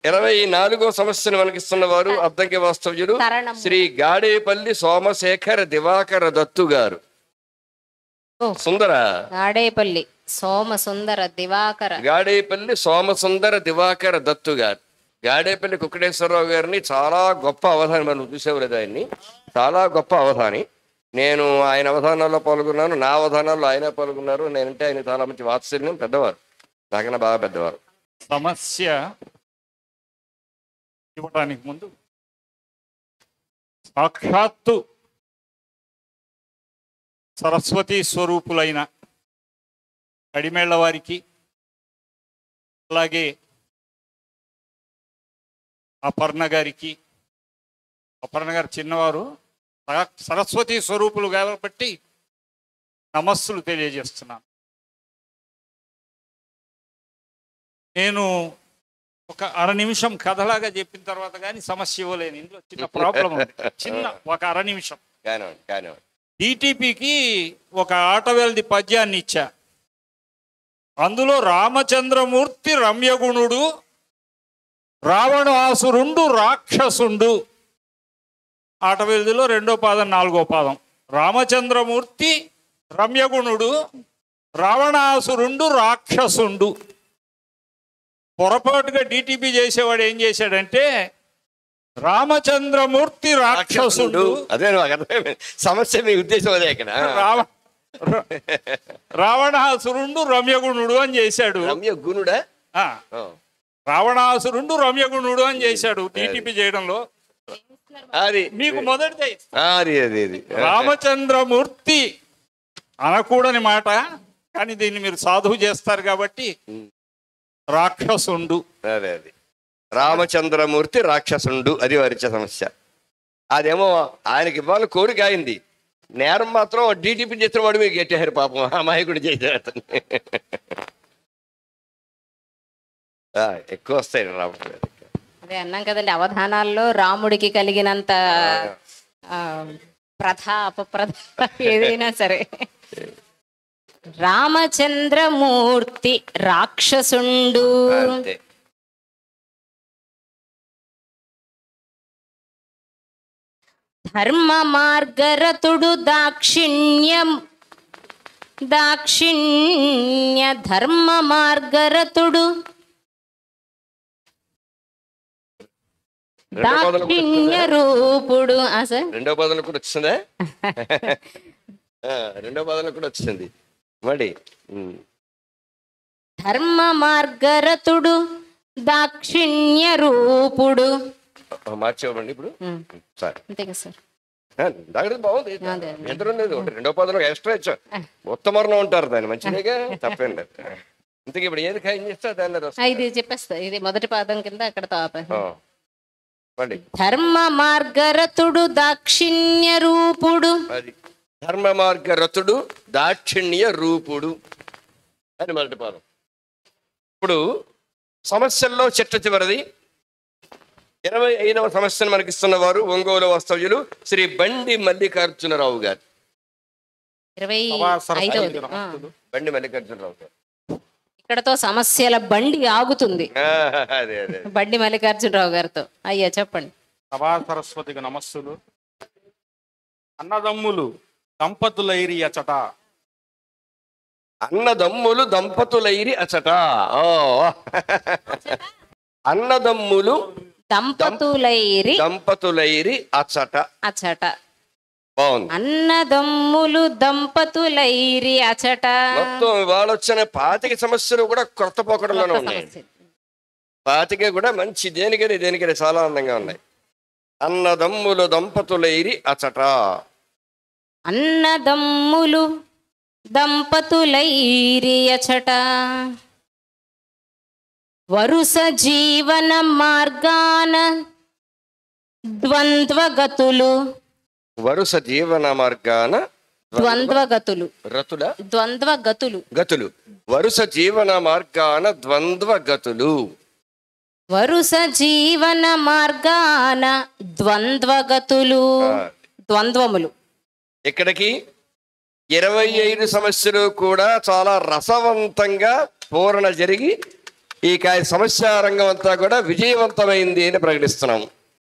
ఇరవై నాలుగో సమస్యను మనకిస్తున్న వారు అద్దంకి వాస్తవ్యులు తరణము. శ్రీ గాడేపల్లి సోమశేఖర దివాకర దత్తు గారు ఓ. సుందర గాడేపల్లి సోమ సుందర దివాకర గాడేపల్లి సోమసుందర దివాకర దత్తు గారు గాడేపల్లి కుక్కటేశ్వరరావు గారిని చాలా గొప్ప అవధాని మనం చూసేవారు ఆయన్ని చాలా గొప్ప అవధాని నేను ఆయన అవధానాల్లో పాల్గొన్నాను నా అవధానాల్లో ఆయన పాల్గొన్నారు నేనంటే ఆయన చాలా మంచి వాత్సల్యం పెద్దవారు నాకన్నా బాగా పెద్దవారు సమస్య ఇవ్వడానికి ముందు సాక్షాత్తు సరస్వతి స్వరూపులైన కడిమేళ్ల వారికి అలాగే అపర్ణ గారికి అపర్ణ గారు చిన్నవారు సర- సరస్వతి స్వరూపులు కాబట్టి నమస్సులు తెలియజేస్తున్నాను నేను ఒక అర నిమిషం కథలాగా చెప్పిన తర్వాత కానీ సమస్య ఇవ్వలేను ఇందులో చిన్న ప్రాబ్లం ఉంది చిన్న ఒక అర నిమిషం కానివ్వండి కానివ్వండి డిటిపికి ఒక ఆటవేల్ది పద్యాన్ని ఇచ్చా అందులో రామచంద్రమూర్తి రమ్యగుణుడు రావణాసురుండు రాక్షసుండు ఆటవేల్దిలో రెండో పాదం నాలుగో పాదం రామచంద్రమూర్తి రమ్యగుణుడు రావణాసురుండు రాక్షసుండు పొరపాటుగా డిటిపి చేసేవాడు ఏం చేశాడంటే రామచంద్రమూర్తి రాక్షసుడు అదే నాకు అర్థమైంది సమస్య మీ ఉద్దేశం అదే ఇక్కడ రావ రావణాసురుండు రమ్యగుణుడు అని చేశాడు రమ్య గుణుడా ఆ, ఆ. రావణాసురుండు రమ్యగుణుడు అని చేశాడు టీటీపీ చేయడంలో అది మీకు మొదటిదే ఆ, అది అది అది రామచంద్రమూర్తి అనకూడని మాట కానీ దీన్ని మీరు సాధువు చేస్తారు కాబట్టి రాక్షసుండు అదే అది రామచంద్రమూర్తి రాక్షసుండు అది వారిచ్చే సమస్య అదేమో ఆయనకి ఇవ్వాలి కోరిక అయింది నేరం మాత్రం డీటీపీ చేసిన వాడు మీకు ఎట్టారు పాపం ఆ మాయకుడు చేశారు అతన్ని. ఆ, ఎక్కువ వస్తాయి రామచంద్ర అదే అన్నాం కదండి అవధానాల్లో రాముడికి కలిగినంత ఆ, ప్రథ అపప్రథ ఏదైనా సరే రామచంద్రమూర్తి రాక్షసుండు అంతే ధర్మ మార్గరతుడు దాక్షిణ్యం దాక్షిణ్య ధర్మ మార్గరతుడు రెండో పదంలో కూడా దాక్షిణ్య రూపుడు ఆ సార్ రెండో పదంలో కూడా వచ్చిందా ఆ, రెండో పదంలో కూడా వచ్చింది మరి ఉమ్. ధర్మ మార్గరతుడు దాక్షిణ్య రూపుడు ఆ, మార్చేవ్వండి ఇప్పుడు ఉమ్, సరే అంతే కదా సార్ ఆ, దానికి బాగుంది అదే. ఎంత లేదు ఒకటి రెండో పదంలో ఎక్స్ట్రా ఇచ్చా ఉత్తమరణం ఉంటారు దాన్ని మంచిదేగా తప్పేం లేదు ఇంతకీ ఇప్పుడు ఏది ఖాయం చేస్తే దాన్ని ఆ, ఇది చెప్పేస్తా ఇది మొదటి పాదం కింద అక్కడ తాప పండి ధర్మ మార్గరతుడు దాక్షిణ్య రూపుడు అది ధర్మ మార్గ రతుడు దాక్షిణ్య రూపుడు అని మొదటి పదం ఇప్పుడు సమస్యల్లో చిట్ట చివరిది ఇరవై ఐదవ సమస్యను మనకిస్తున్న వారు ఒంగోలు వాస్తవ్యులు శ్రీ బండి మల్లికార్జునరావు గారు ఇరవై సభా సరస్వతి ఐదవది ఆ, నమస్తులు. బండి మల్లికార్జునరావు గారు ఇక్కడతో సమస్యల బండి ఆగుతుంది ఆ, అదే అదే బండి మల్లికార్జునరావు గారితో అయ్యా చెప్పండి సభా సరస్వతికి నమస్సులు అన్నదమ్ములు దంపతులైరి అచట అన్నదమ్ములు దంపతులైరి అచట ఓ అన్నదమ్ములు దంపతులైరి దంపతులైరి అచట అచట బాగుంది అన్నదమ్ములు దంపతులైరి అచట మొత్తం ఇవాళ వచ్చిన పాతిక సమస్యలు కూడా కొత్త పోకడంలోనే కొత్త ఉన్నాయి సమస్య. పాతిక కూడా మంచి దేనికని దేనికని చాలా అందంగా ఉన్నాయి అన్నదమ్ములు దంపతులైరి అచట అన్నదమ్ములు దంపతులైరి అచట వరుస జీవన మార్గాన ద్వంద్వగతులు వరుస జీవన మార్గాన ద్వంద్వగతులు రతుల ద్వంద్వగతులు గతులు వరుస జీవన మార్గాన ద్వంద్వ గతులు వరుస జీవన మార్గాన ద్వంద్వగతులు ద్వంద్వములు ఇక్కడికి ఇరవై ఐదు సమస్యలు కూడా చాలా రసవంతంగా పూరణ జరిగి ఈ కా- సమస్య రంగం అంతా కూడా విజయవంతమైంది అని ప్రకటిస్తున్నాము